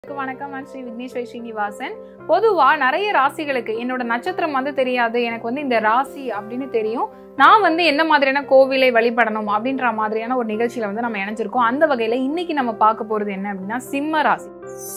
வணக்கம் நான் ஸ்ரீ விக்னேஸ்வரி ஸ்ரீனிவாசன் பொதுவா நிறைய ராசிகளுக்கு என்னோட நட்சத்திரம் வந்து தெரியாது எனக்கு வந்து இந்த ராசி அப்படின்னு தெரியும் நான் வந்து என்ன மாதிரியான கோவிலை வழிபடணும் அப்படின்ற மாதிரியான ஒரு நிகழ்ச்சியில வந்து நம்ம இணைஞ்சிருக்கோம் அந்த வகையில இன்னைக்கு நம்ம பார்க்க போறது என்ன அப்படின்னா சிம்ம ராசி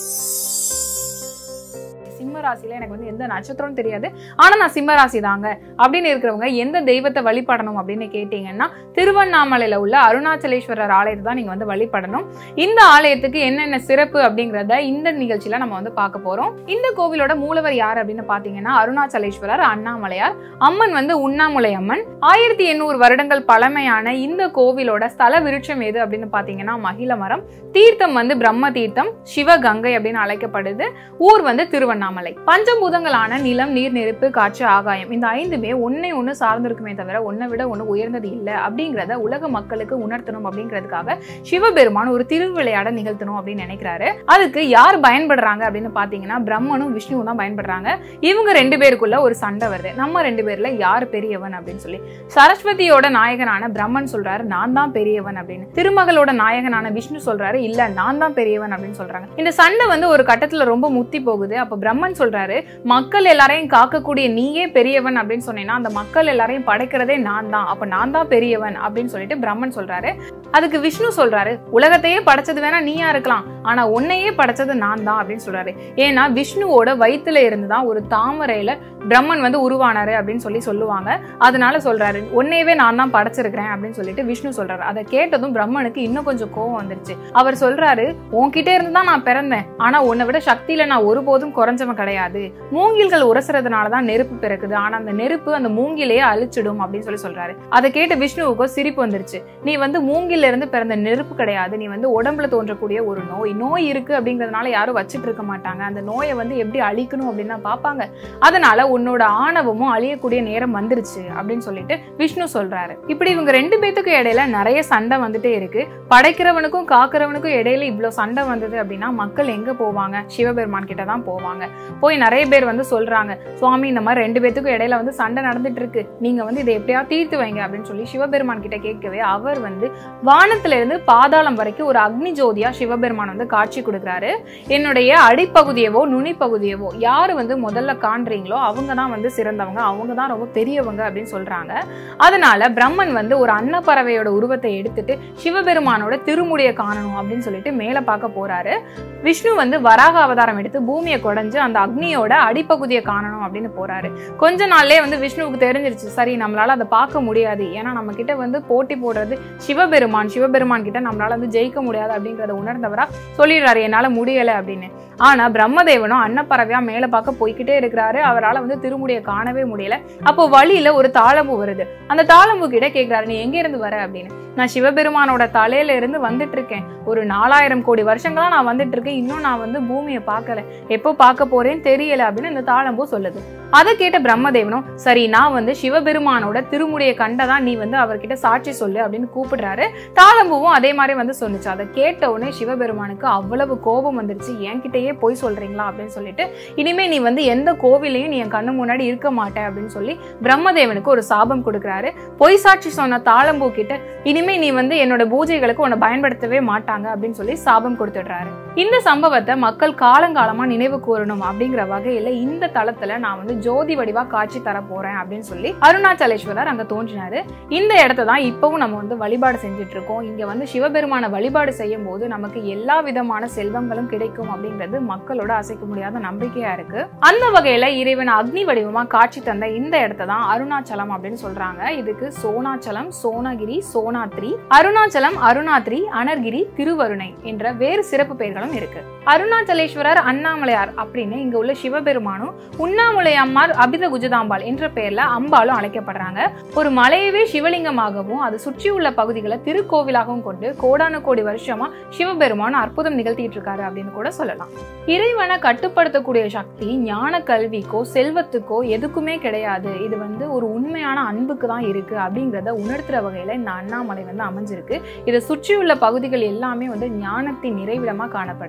சிம்ம ராசியில எனக்கு வந்து எந்த நட்சத்திரம் தெரியாது ஆனா நான் சிம்ம ராசி தாங்க அப்படின்னு இருக்கிறவங்க எந்த தெய்வத்தை வழிபடணும் அப்படின்னு கேட்டீங்கன்னா திருவண்ணாமலையில உள்ள அருணாச்சலேஸ்வரர் ஆலயத்தை தான் நீங்க வந்து வழிபடணும் இந்த ஆலயத்துக்கு என்னென்ன சிறப்பு அப்படிங்கறத இந்த நிகழ்ச்சியில நம்ம வந்து பார்க்க போறோம் இந்த கோவிலோட மூலவர் யார் அப்படின்னு பாத்தீங்கன்னா அருணாச்சலேஸ்வரர் அண்ணாமலையார் அம்மன் வந்து உண்ணாமுலை அம்மன் ஆயிரத்தி எண்ணூறு வருடங்கள் பழமையான இந்த கோவிலோட ஸ்தல விருட்சம் எது அப்படின்னு பாத்தீங்கன்னா மகிழ மரம் தீர்த்தம் வந்து பிரம்ம தீர்த்தம் சிவகங்கை அப்படின்னு அழைக்கப்படுது ஊர் வந்து திருவண்ணாமலை பஞ்சபூதங்களான நிலம் நீர் நெருப்பு காற்று ஆகாயம் இந்த ஐந்துமே ஒன்னே ஒண்ணு சார்ந்திருக்குமே தவிர ஒன்னை விட ஒண்ணு உயர்ந்தது இல்ல அப்படிங்கறத உலக மக்களுக்கு உணர்த்தணும் அப்படிங்கிறதுக்காக சிவபெருமான் ஒரு திருவிளையாட நிகழ்த்தணும் அப்படின்னு நினைக்கிறாரு அதுக்கு யார் பயன்படுறாங்க அப்படின்னு பாத்தீங்கன்னா பிரம்மனும் விஷ்ணுவும் தான் பயன்படுறாங்க இவங்க ரெண்டு பேருக்குள்ள ஒரு சண்டை வருது நம்ம ரெண்டு பேர்ல யார் பெரியவன் அப்படின்னு சொல்லி சரஸ்வதியோட நாயகனான பிரம்மன் சொல்றாரு நான் தான் பெரியவன் அப்படின்னு திருமகளோட நாயகனான விஷ்ணு சொல்றாரு இல்ல நான் தான் பெரியவன் அப்படின்னு சொல்றாங்க இந்த சண்டை வந்து ஒரு கட்டத்துல ரொம்ப முத்தி போகுது அப்ப பிரம்மன் சொல்றாரு மக்கள் எல்லாரையும் காக்கக்கூடிய நீயே பெரியவன் அப்படின்னு சொன்னீங்கன்னா அந்த மக்கள் எல்லாரையும் படைக்கிறதே நான் தான் அப்ப நான் தான் பெரியவன் அப்படின்னு சொல்லிட்டு பிரம்மன் சொல்றாரு அதுக்கு விஷ்ணு சொல்றாரு உலகத்தையே படைச்சது வேணா நீயா இருக்கலாம் ஆனா உன்னையே படைச்சது நான் தான் அப்படின்னு சொல்றாரு ஏன்னா விஷ்ணுவோட வயித்துல இருந்து தான் ஒரு தாமரையில பிரம்மன் வந்து உருவானாரு அப்படின்னு சொல்லி சொல்லுவாங்க அதனால சொல்றாரு உன்னையவே நான் தான் படைச்சிருக்கிறேன் அப்படின்னு சொல்லிட்டு விஷ்ணு சொல்றாரு அதை கேட்டதும் பிரம்மனுக்கு இன்னும் கொஞ்சம் கோவம் வந்துருச்சு அவர் சொல்றாரு உன்கிட்ட இருந்து தான் நான் பிறந்தேன் ஆனா உன்னை விட சக்தியில நான் ஒருபோதும் குறைஞ்சவன் கிடையாது மூங்கில்கள் உரசுறதுனால தான் நெருப்பு பிறக்குது ஆனா அந்த நெருப்பு அந்த மூங்கிலேயே அழிச்சிடும் அப்படின்னு சொல்லி சொல்றாரு அதை கேட்ட விஷ்ணுவுக்கும் சிரிப்பு வந்துருச்சு நீ வந்து மூங்கில இருந்து பிறந்த நெருப்பு கிடையாது நீ வந்து உடம்புல தோன்றக்கூடிய ஒரு நோய் நோய் இருக்கு அப்படிங்கறதுனால யாரும் வச்சிட்டு இருக்க மாட்டாங்க அந்த நோயை வந்து எப்படி அழிக்கணும் அப்படின்னு தான் பார்ப்பாங்க அதனால உன்னோட ஆணவமும் அழியக்கூடிய நேரம் வந்துருச்சு அப்படின்னு சொல்லிட்டு விஷ்ணு சொல்றாரு இப்படி இவங்க ரெண்டு பேத்துக்கு இடையில நிறைய சண்டை வந்துட்டே இருக்கு படைக்கிறவனுக்கும் காக்கிறவனுக்கும் இடையில இவ்வளவு சண்டை வந்தது அப்படின்னா மக்கள் எங்க போவாங்க சிவபெருமான் கிட்ட தான் போவாங்க போய் நிறைய பேர் வந்து சொல்றாங்க சுவாமி இந்த மாதிரி ரெண்டு பேத்துக்கும் இடையில வந்து சண்டை நடந்துட்டு இருக்கு நீங்க வந்து இதை எப்படியாவது தீர்த்து வைங்க அப்படின்னு சொல்லி சிவபெருமான் கிட்ட கேட்கவே அவர் வந்து வானத்துல இருந்து பாதாளம் வரைக்கும் ஒரு அக்னி ஜோதியா சிவபெருமான் வந்து காட்சி கொடுக்குறாரு என்னுடைய அடிப்பகுதியவோ நுனி பகுதியவோ யாரு வந்து முதல்ல காண்றீங்களோ அவங்க தான் வந்து சிறந்தவங்க அவங்க தான் ரொம்ப பெரியவங்க அப்படின்னு சொல்றாங்க அதனால பிரம்மன் வந்து ஒரு அன்னப்பறவையோட உருவத்தை எடுத்துட்டு சிவபெருமானோட திருமுடியை காணணும் அப்படின்னு சொல்லிட்டு மேல பார்க்க போறாரு விஷ்ணு வந்து வராக அவதாரம் எடுத்து பூமியை குடைஞ்சு அந்த அக்னியோட அடிப்பகுதியை காணணும் அப்படின்னு போறாரு கொஞ்ச நாள்லயே வந்து விஷ்ணுவுக்கு தெரிஞ்சிருச்சு சரி நம்மளால அதை பார்க்க முடியாது ஏன்னா நம்ம கிட்ட வந்து போட்டி போடுறது சிவபெருமான் சிவபெருமான் கிட்ட நம்மளால வந்து ஜெயிக்க முடியாது அப்படிங்கறத உணர்ந்தவரா சொல்லிடுறாரு என்னால முடியல அப்படின்னு ஆனா பிரம்மதேவனும் அன்னப்பறவையா மேல பார்க்க போய்கிட்டே இருக்கிறாரு அவரால் வந்து திருமுடியை காணவே முடியல அப்போ வழியில ஒரு தாளம்பு வருது அந்த தாளம்பு கிட்ட கேக்குறாரு நீ எங்க இருந்து வர அப்படின்னு நான் சிவபெருமானோட தலையில இருந்து வந்துட்டு இருக்கேன் ஒரு நாலாயிரம் கோடி வருஷங்களா நான் வந்துட்டு இருக்கேன் இன்னும் நான் வந்து பூமியை பார்க்கல எப்போ பார்க்க போறேன்னு தெரியல அப்படின்னு இந்த தாளம்பூ சொல்லுது அதை கேட்ட பிரம்மதேவனும் சரி நான் வந்து சிவபெருமானோட திருமுடியை கண்டதா நீ வந்து அவர்கிட்ட சாட்சி சொல்லு அப்படின்னு கூப்பிடுறாரு தாளம்பூவும் அதே மாதிரி வந்து சொன்னுச்சு அதை கேட்ட உடனே சிவபெருமானுக்கு அவ்வளவு கோபம் வந்துருச்சு என்கிட்டயே போய் சொல்றீங்களா அப்படின்னு சொல்லிட்டு இனிமே நீ வந்து எந்த கோவிலையும் நீ என் கண்ணு முன்னாடி இருக்க மாட்டே அப்படின்னு சொல்லி பிரம்மதேவனுக்கு ஒரு சாபம் கொடுக்குறாரு பொய் சாட்சி சொன்ன தாளம்பூ கிட்ட இனிமே நீ வந்து என்னோட பூஜைகளுக்கு உன்னை பயன்படுத்தவே மாட்டாங்க அப்படின்னு சொல்லி சாபம் கொடுத்துடுறாரு இந்த சம்பவத்தை மக்கள் காலங்காலமா நினைவு கூறணும் அப்படிங்கிற வகையில இந்த தளத்துல நான் வந்து ஜோதி வடிவா காட்சி தர போறேன் அப்படின்னு சொல்லி அருணாச்சலேஸ்வரர் அங்க தோன்றினாரு இந்த இடத்த தான் இப்பவும் நம்ம வந்து வழிபாடு செஞ்சுட்டு இருக்கோம் இங்க வந்து சிவபெருமான வழிபாடு செய்யும் போது நமக்கு எல்லா விதமான செல்வங்களும் கிடைக்கும் அப்படிங்கிறது மக்களோட அசைக்க முடியாத நம்பிக்கையா இருக்கு அந்த வகையில இறைவன் அக்னி வடிவமா காட்சி தந்த இந்த இடத்த தான் அருணாச்சலம் அப்படின்னு சொல்றாங்க இதுக்கு சோனாச்சலம் சோனகிரி சோனாத்ரி அருணாச்சலம் அருணாத்ரி அனர்கிரி திருவருணை என்ற வேறு சிறப்பு பெயர்களும் இருக்கு அருணாச்சலேஸ்வரர் அண்ணாமலையார் அப்படின்னு இங்க உள்ள சிவபெருமானும் உண்ணாமுலை அம்மார் அபித குஜதாம்பாள் என்ற பெயர்ல அம்பாலும் அழைக்கப்படுறாங்க ஒரு மலையவே சிவலிங்கமாகவும் அது சுற்றியுள்ள பகுதிகளை திருக்கோவிலாகவும் கொண்டு கோடானு கோடி வருஷமா சிவபெருமான் அற்புதம் நிகழ்த்திட்டு இருக்காரு அப்படின்னு கூட சொல்லலாம் இறைவனை கட்டுப்படுத்தக்கூடிய சக்தி ஞான கல்விக்கோ செல்வத்துக்கோ எதுக்குமே கிடையாது இது வந்து ஒரு உண்மையான அன்புக்கு தான் இருக்கு அப்படிங்கிறத உணர்த்துற வகையில இந்த அண்ணாமலை வந்து அமைஞ்சிருக்கு இதை சுற்றியுள்ள பகுதிகள் எல்லாமே வந்து ஞானத்தின் நிறைவிடமா காணப்படுது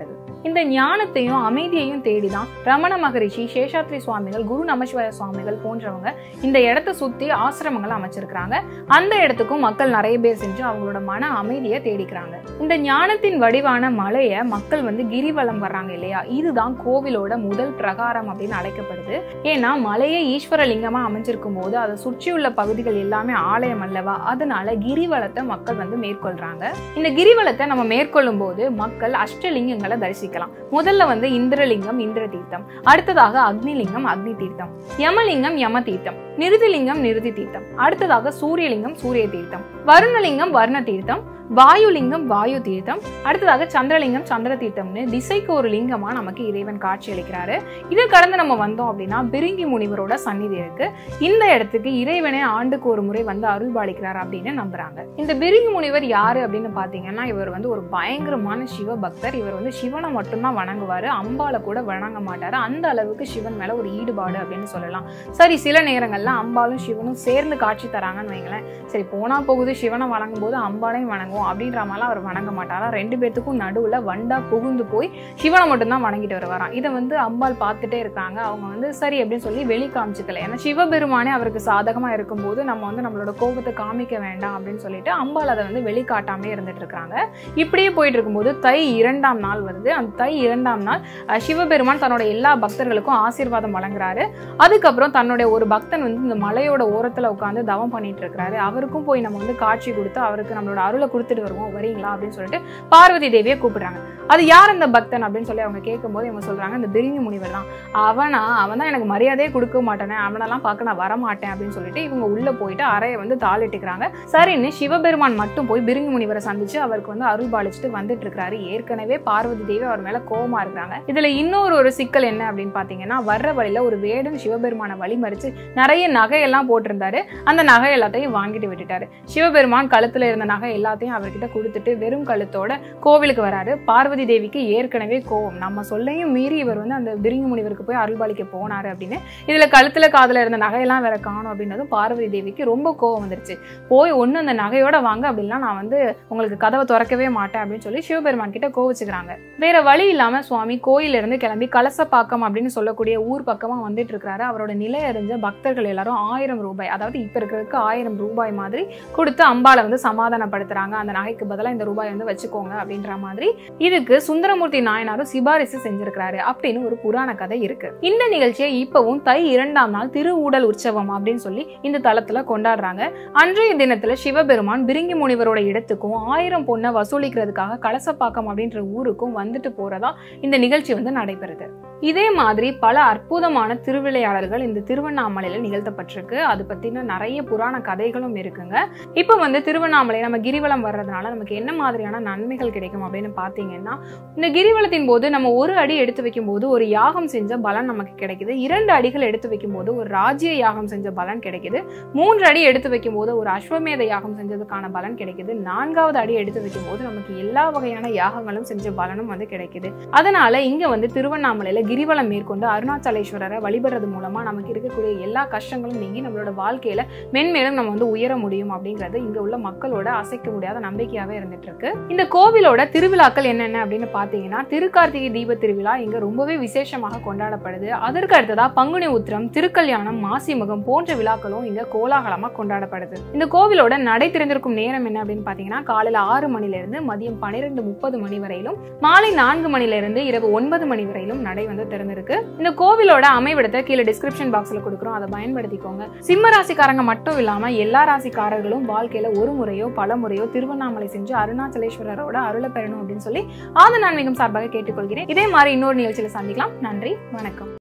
இந்த ஞானத்தையும் அமைதியையும் தேடிதான் ரமண மகரிஷி சேஷாத்ரி சுவாமிகள் குரு நமசிவாய சுவாமிகள் போன்றவங்க இந்த இடத்த சுத்தி ஆசிரமங்கள் அமைச்சிருக்கிறாங்க அந்த இடத்துக்கும் மக்கள் நிறைய பேர் சென்று அவங்களோட மன அமைதியை தேடிக்கிறாங்க இந்த ஞானத்தின் வடிவான மலையை மக்கள் வந்து கிரிவலம் வர்றாங்க இல்லையா இதுதான் கோவிலோட முதல் பிரகாரம் அப்படின்னு அழைக்கப்படுது ஏன்னா மலையே ஈஸ்வர லிங்கமா அமைஞ்சிருக்கும் போது அதை சுற்றியுள்ள பகுதிகள் எல்லாமே ஆலயம் அல்லவா அதனால கிரிவலத்தை மக்கள் வந்து மேற்கொள்றாங்க இந்த கிரிவலத்தை நம்ம மேற்கொள்ளும் போது மக்கள் அஷ்டலிங்கங்களை தரிசிக்கலாம் முதல்ல வந்து இந்திரலிங்கம் இந்திர தீர்த்தம் அடுத்ததாக அக்னிலிங்கம் அக்னி தீர்த்தம் யமலிங்கம் யம தீர்த்தம் நிருதிலிங்கம் நிருதி தீர்த்தம் அடுத்ததாக சூரியலிங்கம் சூரிய தீர்த்தம் வருணலிங்கம் வர்ண தீர்த்தம் வாயுலிங்கம் வாயு தீர்த்தம் அடுத்ததாக சந்திரலிங்கம் சந்திர தீர்த்தம்னு திசைக்கு ஒரு லிங்கமா நமக்கு இறைவன் காட்சி அளிக்கிறாரு இதை கடந்து நம்ம வந்தோம் அப்படின்னா பிரிங்கி முனிவரோட சந்நிதி இருக்கு இந்த இடத்துக்கு இறைவனே ஆண்டுக்கு ஒரு முறை வந்து அருள்பாலிக்கிறார் அப்படின்னு நம்புறாங்க இந்த பிரிங்கி முனிவர் யாரு அப்படின்னு பாத்தீங்கன்னா இவர் வந்து ஒரு பயங்கரமான சிவ பக்தர் இவர் வந்து சிவனை மட்டும்தான் வணங்குவாரு அம்பால கூட வணங்க மாட்டாரு அந்த அளவுக்கு சிவன் மேல ஒரு ஈடுபாடு அப்படின்னு சொல்லலாம் சரி சில நேரங்கள்ல அம்பாலும் சிவனும் சேர்ந்து காட்சி தராங்கன்னு வைங்களேன் சரி போனா போகுது சிவனை வணங்கும் போது அம்பாலையும் வணங்குவோம் அப்படின்ற மாதிரிலாம் அவர் வணங்க மாட்டாரா ரெண்டு பேத்துக்கும் நடுவுல வண்டா புகுந்து போய் சிவனை மட்டும்தான் வணங்கிட்டு வருவாராம் இதை வந்து அம்பாள் பார்த்துட்டே இருக்காங்க அவங்க வந்து சரி அப்படின்னு சொல்லி வெளி காமிச்சுக்கல ஏன்னா சிவபெருமானே அவருக்கு சாதகமா இருக்கும்போது நம்ம வந்து நம்மளோட கோபத்தை காமிக்க வேண்டாம் அப்படின்னு சொல்லிட்டு அம்பாள் அதை வந்து வெளிக்காட்டாமே இருந்துட்டு இருக்காங்க இப்படியே போயிட்டு இருக்கும்போது தை இரண்டாம் நாள் வருது அந்த தை இரண்டாம் நாள் அஹ், சிவபெருமான் தன்னோட எல்லா பக்தர்களுக்கும் ஆசீர்வாதம் வழங்குறாரு அதுக்கப்புறம் தன்னுடைய ஒரு பக்தன் வந்து இந்த மலையோட ஓரத்துல உட்காந்து தவம் பண்ணிட்டு இருக்கிறாரு அவருக்கும் போய் நம்ம வந்து காட்சி கொடுத்து அவருக்கு நம்மளோட அருளை கொடுத்துட்டு வருவோம் வரீங்களா அப்படின்னு சொல்லிட்டு பார்வதி தேவியை கூப்பிடுறாங்க அது யார் அந்த பக்தன் அப்படின்னு சொல்லி அவங்க கேட்கும்போது இவங்க சொல்றாங்க இந்த பிரிங்கி முனிவர் தான் அவனா அவன் தான் எனக்கு மரியாதையே கொடுக்க மாட்டேனே அவனெல்லாம் பார்க்க நான் வரமாட்டேன் அப்படின்னு சொல்லிட்டு இவங்க உள்ள போயிட்டு அறையை வந்து தாளிட்டுக்கிறாங்க சரின்னு சிவபெருமான் மட்டும் போய் பிரிங்கி முனிவரை சந்திச்சு அவருக்கு வந்து அருள் பாலிச்சுட்டு வந்துட்டு இருக்காரு ஏற்கனவே பார்வதி தேவி அவர் மேல கோவமா இருக்கிறாங்க இதுல இன்னொரு ஒரு சிக்கல் என்ன அப்படின்னு பாத்தீங்கன்னா வர்ற வழியில ஒரு வேடன் சிவபெருமானை வழிமறிச்சு நிறைய நகையெல்லாம் போட்டிருந்தாரு அந்த நகை எல்லாத்தையும் வாங்கிட்டு விட்டுட்டாரு சிவபெருமான் கழுத்துல இருந்த நகை எல்லாத்தையும் அவர்கிட்ட கொடுத்துட்டு வெறும் கழுத்தோட கோவிலுக்கு வராரு பார்வதி தேவிக்கு ஏற்கனவே கோவம் நம்ம சொல்லையும் மீறி இவர் வந்து அந்த பிரிங்கி முனிவருக்கு போய் அருள்பாலிக்க போனாரு அப்படின்னு இதுல கழுத்துல காதுல இருந்த நகையெல்லாம் வேற காணும் அப்படின்னதும் பார்வதி தேவிக்கு ரொம்ப கோவம் வந்துருச்சு போய் ஒண்ணு அந்த நகையோட வாங்க அப்படின்னா நான் வந்து உங்களுக்கு கதவை திறக்கவே மாட்டேன் அப்படின்னு சொல்லி சிவபெருமான் கிட்ட கோவிச்சுக்கிறாங்க வேற வழி இல்லாம சுவாமி கோயில இருந்து கிளம்பி கலசப்பாக்கம் அப்படின்னு சொல்லக்கூடிய ஊர் பக்கமா வந்துட்டு இருக்கிறாரு அவரோட நிலை அறிஞ்ச பக்தர்கள் எல்லாரும் ஆயிரம் ரூபாய் அதாவது இப்ப இருக்கிறதுக்கு ஆயிரம் ரூபாய் மாதிரி கொடுத்து அம்பாளை வந்து சமாதானப்படுத்துறாங்க அந்த நகைக்கு பதிலா இந்த ரூபாய் வந்து வச்சுக்கோங்க அப்படின்ற மாதிரி இதுக்கு சுந்தரமூர்த்தி நாயனாரும் சிபாரிசு செஞ்சிருக்கிறாரு அப்படின்னு ஒரு புராண கதை இருக்கு இந்த நிகழ்ச்சியை இப்பவும் தை இரண்டாம் நாள் திருஊடல் உற்சவம் அப்படின்னு சொல்லி இந்த தலத்துல கொண்டாடுறாங்க அன்றைய தினத்துல சிவபெருமான் பிரிங்கி முனிவரோட இடத்துக்கும் ஆயிரம் பொண்ணை வசூலிக்கிறதுக்காக கலசப்பாக்கம் அப்படின்ற ஊருக்கும் வந்துட்டு போறதா இந்த நிகழ்ச்சி வந்து நடைபெறுது இதே மாதிரி பல அற்புதமான திருவிளையாடல்கள் இந்த திருவண்ணாமலையில நிகழ்த்தப்பட்டிருக்கு அது பத்தின நிறைய புராண கதைகளும் இருக்குங்க இப்ப வந்து திருவண்ணாமலை நம்ம கிரிவலம் வர்றதுனால நமக்கு என்ன மாதிரியான நன்மைகள் கிடைக்கும் அப்படின்னு பாத்தீங்கன்னா இந்த கிரிவலத்தின் போது நம்ம ஒரு அடி எடுத்து வைக்கும் போது ஒரு யாகம் செஞ்ச பலன் நமக்கு கிடைக்குது இரண்டு அடிகள் எடுத்து வைக்கும் போது ஒரு ராஜ்ய யாகம் செஞ்ச பலன் கிடைக்குது மூன்று அடி எடுத்து வைக்கும் போது ஒரு அஸ்வமேத யாகம் செஞ்சதுக்கான பலன் கிடைக்குது நான்காவது அடி எடுத்து வைக்கும் போது நமக்கு எல்லா வகையான யாகங்களும் செஞ்ச பலனும் வந்து கிடைக்குது அதனால இங்க வந்து திருவண்ணாமலையில கிரிவலம் மேற்கொண்டு அருணாச்சலேஸ்வரரை வழிபடுறது மூலமா நமக்கு இருக்கக்கூடிய எல்லா கஷ்டங்களும் நீங்கி நம்மளோட வாழ்க்கையில மென்மேலும் நம்ம வந்து உயர முடியும் அப்படிங்கிறது இங்க உள்ள மக்களோட அசைக்க முடியாத நம்பிக்கையாவே இருந்துட்டு இருக்கு இந்த கோவிலோட திருவிழாக்கள் என்னென்ன அப்படின்னு பாத்தீங்கன்னா திருக்கார்த்திகை தீப திருவிழா இங்க ரொம்பவே விசேஷமாக கொண்டாடப்படுது அதற்கு அடுத்ததா பங்குனி உத்திரம் திருக்கல்யாணம் மாசிமகம் போன்ற விழாக்களும் இங்க கோலாகலமா கொண்டாடப்படுது இந்த கோவிலோட நடை திறந்திருக்கும் நேரம் என்ன அப்படின்னு பாத்தீங்கன்னா காலையில ஆறு மணில இருந்து மதியம் பன்னிரெண்டு முப்பது மணி வரையிலும் மாலை நான்கு மணில இருந்து இரவு ஒன்பது மணி வரையிலும் நடை வந்து திறந்திருக்கு இந்த கோவிலோட அமைவிடத்தை கீழே டிஸ்கிரிப்ஷன் பாக்ஸ்ல கொடுக்குறோம் அதை பயன்படுத்திக்கோங்க சிம்ம ராசிக்காரங்க மட்டும் இல்லாம எல்லா ராசிக்காரர்களும் வாழ்க்கையில ஒரு முறையோ பல முறையோ திருவண்ணாமலை சென்று அருணாச்சலேஸ்வரரோட அருளை பெறணும் அப்படின்னு சொல்லி ஆத நான் மிகவும் சார்பாக கேட்டுக்கொள்கிறேன் இதே மாதிரி இன்னொரு நிகழ்ச்சியில சந்திக்கலாம் நன்றி வணக்கம்